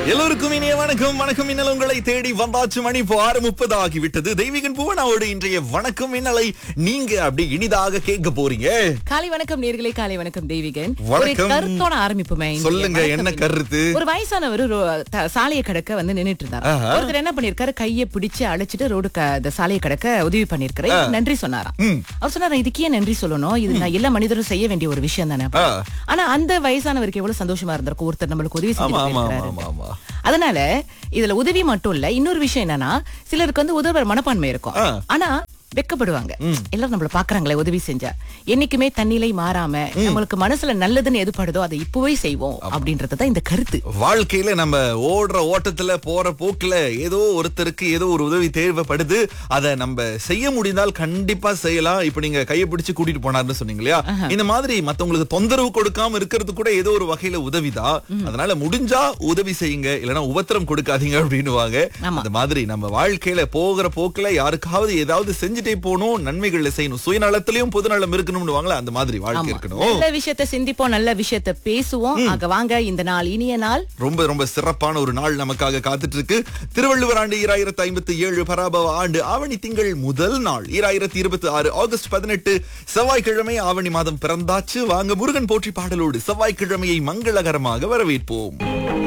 எல்லோருக்கும் இனிய வணக்கம் வணக்கம் இன்னல் உங்களை தேடி வந்தாச்சு மணி இப்போ ஆறு முப்பது ஆகிவிட்டது தெய்வீகன் புவனாவோடு இன்றைய வணக்கம் இன்னலை நீங்க அப்படி இனிதாக கேட்க போறீங்க காலை வணக்கம் நேர்களே காலை வணக்கம் தெய்வீகன் ஒரு வணக்கம். கருத்தோட ஆரம்பிப்புமே இன்றைய சொல்லுங்க வணக்கம் என்ன இன்னைக்கு. கருத்து ஒரு வயசானவர் ரோ- த- சாலையை கடக்க வந்து நின்னுட்டு இருந்தாரு ஆஹா. ஒருத்தர் என்ன பண்ணிருக்காரு கையை பிடிச்சு அழைச்சிட்டு ரோடு க- இந்த சாலையை கடக்க உதவி பண்ணிருக்காரு இதுக்கு நன்றி சொன்னாராம் ம். அவர் சொன்னாரு இதுக்கு ஏன் நன்றி சொல்லணும் இது நான் எல்லா மனிதரும் செய்ய வேண்டிய ஒரு விஷயம் தானே ஆ. ஆனா அந்த வயசானவருக்கு எவ்வளவு சந்தோஷமா இருந்திருக்கும் ஒருத்தர் நம்மளுக்கு உதவி ஆமா செஞ்சு ஆமா ஆமா ஆமா ஆமா அதனால இதுல உதவி மட்டும் இல்ல இன்னொரு விஷயம் என்னன்னா சிலருக்கு வந்து உதவுற மனப்பான்மை இருக்கும் ஆ. ஆனா வெக்கப்படுவாங்க எல்லாரும் நம்மள பாக்குறாங்களே உதவி செஞ்சா என்னைக்குமே தன்னிலை மாறாம நம்மளுக்கு மனசுல நல்லதுன்னு எது படுதோ அதை இப்பவே செய்வோம் அப்படின்றதுதான் இந்த கருத்து வாழ்க்கையில நம்ம ஓடுற ஓட்டத்துல போற போக்குல ஏதோ ஒருத்தருக்கு ஏதோ ஒரு உதவி தேவைப்படுது அதை நம்ம செய்ய முடிந்தால் கண்டிப்பா செய்யலாம் இப்ப நீங்க கையை பிடிச்சு கூட்டிட்டு போனார்னு சொன்னீங்க இல்லையா இந்த மாதிரி மத்தவங்களுக்கு தொந்தரவு கொடுக்காம இருக்கிறது கூட ஏதோ ஒரு வகையில உதவிதான் அதனால முடிஞ்சா உதவி செய்யுங்க இல்லைன்னா உபத்திரம் கொடுக்காதீங்க அப்படின்னுவாங்க ஆமா. அந்த மாதிரி நம்ம வாழ்க்கையில போகிற போக்குல யாருக்காவது ஏதாவது செஞ்சுட்டே போகணும் நன்மைகள்ல செய்யணும் சுயநலத்திலயும் பொதுநலம் இருக்கணும்னு வாங்களே அந்த மாதிரி வாழ்க்கை ஆமா. இருக்கணும் நல்ல விஷயத்த சிந்திப்போம் நல்ல விஷயத்த பேசுவோம் ஆக வாங்க இந்த நாள் இனிய நாள் ரொம்ப ரொம்ப சிறப்பான ஒரு நாள் நமக்காக காத்துட்டு இருக்கு திருவள்ளுவர் ஆண்டு ஈராயிரத்தி ஐம்பத்தி ஏழு பராபவ ஆண்டு ஆவணி திங்கள் முதல் நாள் ஈராயிரத்தி இருபத்தி ஆறு ஆகஸ்ட் பதினெட்டு செவ்வாய்க்கிழமை ஆவணி மாதம் பிறந்தாச்சு வாங்க முருகன் போற்றி பாடலோடு செவ்வாய்க்கிழமையை மங்களகரமாக வரவேற்போம்